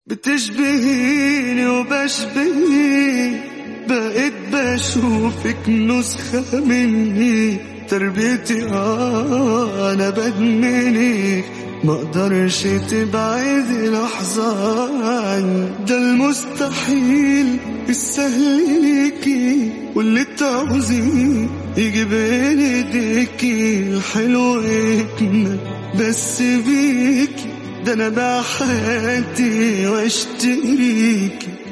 بتشبهيني وبشبهك بقيت بشوفك نسخة مني تربيتي آه أنا بدمنك ما اقدرش تبعد لحظة عني ده المستحيل السهل ليكي واللي تعوزيه يجي بين ايديكي الحلو يكمل بس بيكي ده انا بحياتي واشتريكي